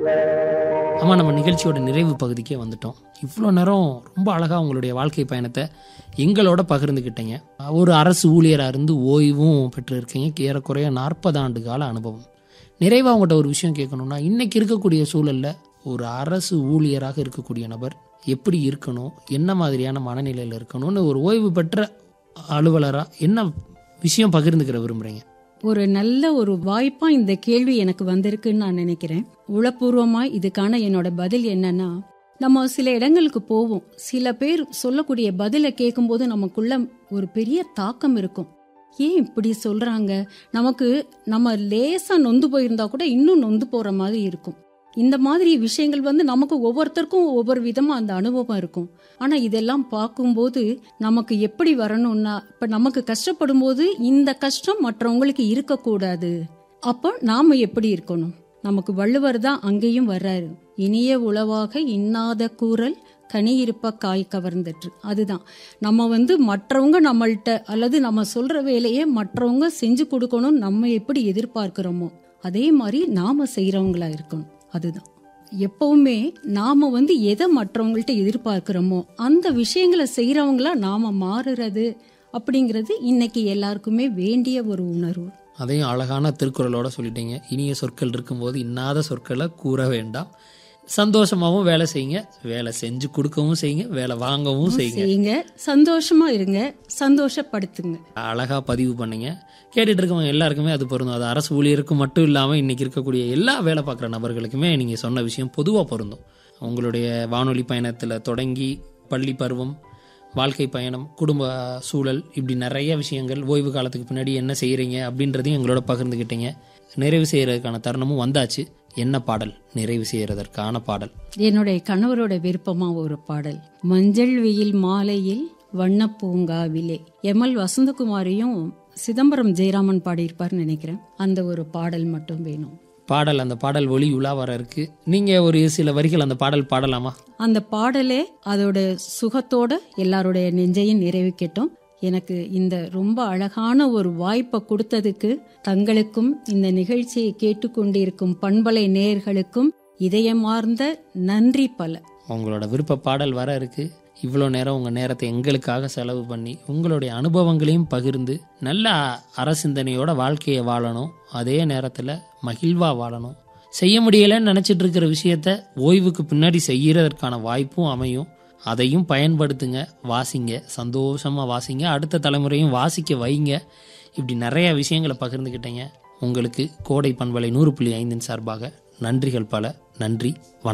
ஆமாம் நம்ம நிகழ்ச்சியோட நிறைவு பகுதிக்கே வந்துட்டோம் இவ்வளோ நேரம் ரொம்ப அழகாக உங்களுடைய வாழ்க்கை பயணத்தை எங்களோட பகிர்ந்துக்கிட்டீங்க ஒரு அரசு ஊழியராக இருந்து ஓய்வும் பெற்றிருக்கீங்க ஏறக்குறைய நாற்பது ஆண்டு கால அனுபவம் நிறைவாக உங்கள்கிட்ட ஒரு விஷயம் கேட்கணும்னா இன்னைக்கு இருக்கக்கூடிய சூழலில் ஒரு அரசு ஊழியராக இருக்கக்கூடிய நபர் எப்படி இருக்கணும் என்ன மாதிரியான மனநிலையில் இருக்கணும்னு ஒரு ஓய்வு பெற்ற அலுவலராக என்ன விஷயம் பகிர்ந்துக்கிற விரும்புகிறீங்க ஒரு நல்ல ஒரு வாய்ப்பா இந்த கேள்வி எனக்கு வந்திருக்குன்னு நான் நினைக்கிறேன் உளப்பூர்வமா இதுக்கான என்னோட பதில் என்னன்னா நம்ம சில இடங்களுக்கு போவோம் சில பேர் சொல்லக்கூடிய பதிலை கேட்கும்போது நமக்குள்ள ஒரு பெரிய தாக்கம் இருக்கும் ஏன் இப்படி சொல்றாங்க நமக்கு நம்ம லேசா நொந்து போயிருந்தா கூட இன்னும் நொந்து போற மாதிரி இருக்கும் இந்த மாதிரி விஷயங்கள் வந்து நமக்கு ஒவ்வொருத்தருக்கும் ஒவ்வொரு விதமா அந்த அனுபவம் இருக்கும் ஆனா இதெல்லாம் பார்க்கும்போது நமக்கு எப்படி வரணும்னா இப்ப நமக்கு கஷ்டப்படும் போது இந்த கஷ்டம் மற்றவங்களுக்கு இருக்கக்கூடாது அப்போ நாம எப்படி இருக்கணும் நமக்கு வள்ளுவர் தான் அங்கேயும் வர்றாரு இனிய உளவாக இன்னாத கூறல் கனி இருப்ப காய் கவர்ந்துட்டு அதுதான் நம்ம வந்து மற்றவங்க நம்மள்ட்ட அல்லது நம்ம சொல்ற வேலையை மற்றவங்க செஞ்சு கொடுக்கணும் நம்ம எப்படி எதிர்பார்க்கிறோமோ அதே மாதிரி நாம செய்யறவங்களா இருக்கணும் அதுதான் எப்பவுமே நாம வந்து எதை மற்றவங்கள்ட்ட எதிர்பார்க்கிறோமோ அந்த விஷயங்களை செய்யறவங்களா நாம மாறுறது அப்படிங்கிறது இன்னைக்கு எல்லாருக்குமே வேண்டிய ஒரு உணர்வு அதையும் அழகான திருக்குறளோட சொல்லிட்டீங்க இனிய சொற்கள் இருக்கும்போது இன்னாத சொற்களை கூற வேண்டாம் சந்தோஷமாகவும் வேலை செய்யுங்க வேலை செஞ்சு கொடுக்கவும் செய்யுங்க வேலை வாங்கவும் செய்யுங்க செய்யுங்க சந்தோஷமா இருங்க சந்தோஷப்படுத்துங்க அழகா பதிவு பண்ணீங்க கேட்டுட்டு இருக்கவங்க எல்லாருக்குமே அது பொருந்தும் அது அரசு ஊழியருக்கு மட்டும் இல்லாமல் இன்னைக்கு இருக்கக்கூடிய எல்லா வேலை பார்க்குற நபர்களுக்குமே நீங்கள் சொன்ன விஷயம் பொதுவாக பொருந்தும் உங்களுடைய வானொலி பயணத்தில் தொடங்கி பள்ளி பருவம் வாழ்க்கை பயணம் குடும்ப சூழல் இப்படி நிறைய விஷயங்கள் ஓய்வு காலத்துக்கு பின்னாடி என்ன செய்கிறீங்க அப்படின்றதையும் எங்களோட பகிர்ந்துக்கிட்டீங்க நிறைவு செய்கிறதுக்கான தருணமும் வந்தாச்சு என்ன பாடல் நிறைவு செய்கிறதற்கான பாடல் என்னுடைய கணவரோட விருப்பமா ஒரு பாடல் மஞ்சள் வெயில் மாலையில் வண்ண பூங்காவிலே எம்எல் வசந்தகுமாரியும் சிதம்பரம் ஜெயராமன் பாடியிருப்பார்னு நினைக்கிறேன் அந்த ஒரு பாடல் மட்டும் வேணும் பாடல் அந்த பாடல் ஒளி உலா வர இருக்கு நீங்கள் ஒரு சில வரிகள் அந்த பாடல் பாடலாமா அந்த பாடலே அதோட சுகத்தோட எல்லாருடைய நெஞ்சையும் நிறைவேற்றட்டும் எனக்கு இந்த ரொம்ப அழகான ஒரு வாய்ப்பை கொடுத்ததுக்கு தங்களுக்கும் இந்த நிகழ்ச்சியை கேட்டுக்கொண்டிருக்கும் பண்பலை நேயர்களுக்கும் இதயமார்ந்த நன்றி பல உங்களோட விருப்ப பாடல் வர இருக்கு இவ்வளோ நேரம் உங்கள் நேரத்தை எங்களுக்காக செலவு பண்ணி உங்களுடைய அனுபவங்களையும் பகிர்ந்து நல்ல அரசிந்தனையோட வாழ்க்கையை வாழணும் அதே நேரத்தில் மகிழ்வாக வாழணும் செய்ய முடியலைன்னு நினச்சிட்டு இருக்கிற விஷயத்த ஓய்வுக்கு பின்னாடி செய்யறதற்கான வாய்ப்பும் அமையும் அதையும் பயன்படுத்துங்க வாசிங்க சந்தோஷமாக வாசிங்க அடுத்த தலைமுறையும் வாசிக்க வைங்க இப்படி நிறைய விஷயங்களை பகிர்ந்துக்கிட்டீங்க உங்களுக்கு கோடை பண்பலை நூறு புள்ளி ஐந்தின் சார்பாக நன்றிகள் பல நன்றி வணக்கம்